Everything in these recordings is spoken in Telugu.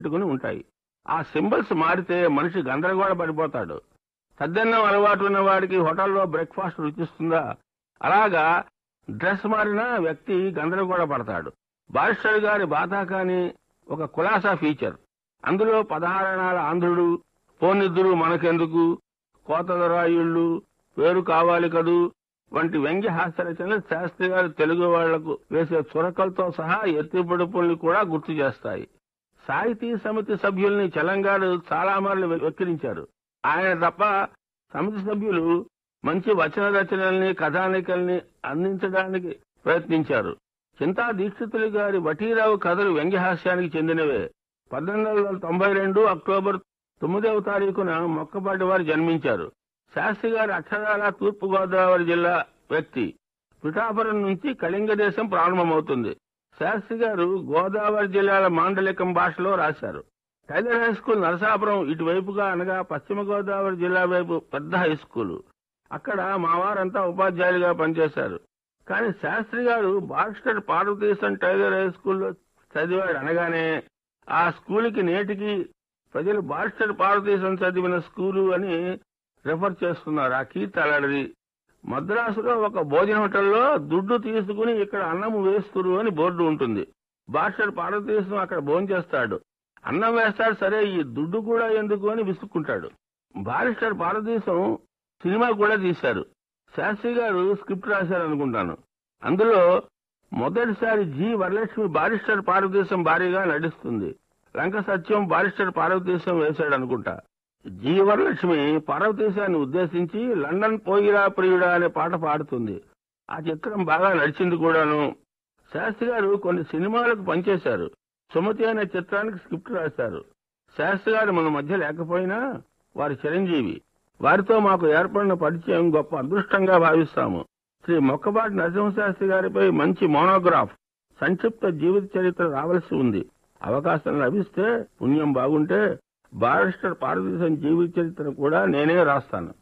పెట్టుకుని ఉంటాయి ఆ సింబల్స్ మారితే మనిషి గందరగోళ పడిపోతాడు సద్దన్నం అలవాటు ఉన్న వాడికి హోటల్లో బ్రేక్ఫాస్ట్ రుచిస్తుందా అలాగా డ్రెస్ మారిన వ్యక్తి గందరగోళ పడతాడు బారిస్టర్ గారి బాతాకాని ఒక కులాసా ఫీచర్ అందులో పదహారణాల ఆంధ్రుడు పోనిద్దురు మనకెందుకు కోతదరాయుళ్ళు పేరు కావాలి కదూ వంటి వ్యంగ్య హాస్య రచనలు శాస్త్రి గారు తెలుగు వాళ్లకు వేసే చురకలతో సహా ఎత్తిపొడుపుల్ని కూడా గుర్తు చేస్తాయి సాహితీ సమితి సభ్యుల్ని చలంగాడు చాలా మార్లు వెక్కిరించారు ఆయన తప్ప సమితి సభ్యులు మంచి వచన రచనల్ని కథానికల్ని అందించడానికి ప్రయత్నించారు చింతా దీక్షితులు గారి వటీరావు కథలు వ్యంగ్యహాస్యానికి చెందినవే పద్దెనిమిది వందల తొంభై రెండు అక్టోబర్ తొమ్మిదవ తారీఖున మొక్కపాటి వారు జన్మించారు శాస్త్రి గారి అక్షరాల తూర్పు గోదావరి జిల్లా వ్యక్తి పిఠాపురం నుంచి కళింగ దేశం ప్రారంభమవుతుంది శాస్త్రి గారు గోదావరి జిల్లాల మాండలికం భాషలో రాశారు టైలర్ హై స్కూల్ నరసాపురం ఇటువైపుగా అనగా పశ్చిమ గోదావరి జిల్లా వైపు పెద్ద హై స్కూలు అక్కడ మా వారంతా ఉపాధ్యాయులుగా పనిచేశారు కానీ శాస్త్రి గారు బారిస్టర్ పార్వతీశం టైలర్ హై స్కూల్లో చదివాడు అనగానే ఆ స్కూల్కి నేటికి ప్రజలు బారిస్టర్ పార్వతీశం చదివిన స్కూలు అని రిఫర్ చేస్తున్నారు ఆ కీర్తి అలాంటిది మద్రాసులో ఒక భోజన హోటల్లో దుడ్డు తీసుకుని ఇక్కడ అన్నం వేస్తురు అని బోర్డు ఉంటుంది బారిస్టర్ పార్వతీశం అక్కడ భోజనం చేస్తాడు అన్నం వేస్తాడు సరే ఈ దుడ్డు కూడా ఎందుకు అని విసుక్కుంటాడు బారిస్టర్ పార్వతీశం సినిమా కూడా తీశారు శాస్త్రి గారు స్క్రిప్ట్ రాశారు అనుకుంటాను అందులో మొదటిసారి జి వరలక్ష్మి బారిస్టర్ పార్వతీశం భారీగా నటిస్తుంది లంక సత్యం బారిస్టర్ పార్వతీశం వేశాడు అనుకుంటా జి వరలక్ష్మి పార్వతీశాన్ని ఉద్దేశించి లండన్ పోయిరా ప్రియుడా అనే పాట పాడుతుంది ఆ చిత్రం బాగా నడిచింది కూడాను శాస్త్రి గారు కొన్ని సినిమాలకు పనిచేశారు సుమతి అనే చిత్రానికి స్క్రిప్ట్ రాశారు శాస్త్రి గారు మన మధ్య లేకపోయినా వారి చిరంజీవి వారితో మాకు ఏర్పడిన పరిచయం గొప్ప అదృష్టంగా భావిస్తాము శ్రీ మొక్కపాటి నరసింహశాస్త్రి గారిపై మంచి మోనోగ్రాఫ్ సంక్షిప్త జీవిత చరిత్ర రావాల్సి ఉంది అవకాశం లభిస్తే పుణ్యం బాగుంటే బారిస్టర్ పార్వతీశం జీవిత చరిత్ర కూడా నేనే రాస్తాను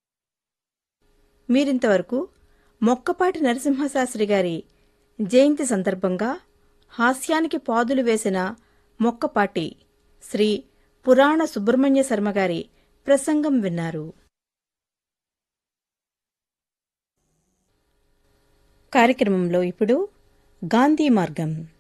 మీరింతవరకు మొక్కపాటి నరసింహశాస్త్రి గారి జయంతి సందర్భంగా హాస్యానికి పాదులు వేసిన మొక్కపాటి శ్రీ పురాణ సుబ్రహ్మణ్య శర్మ గారి ప్రసంగం విన్నారు కార్యక్రమంలో ఇప్పుడు గాంధీ మార్గం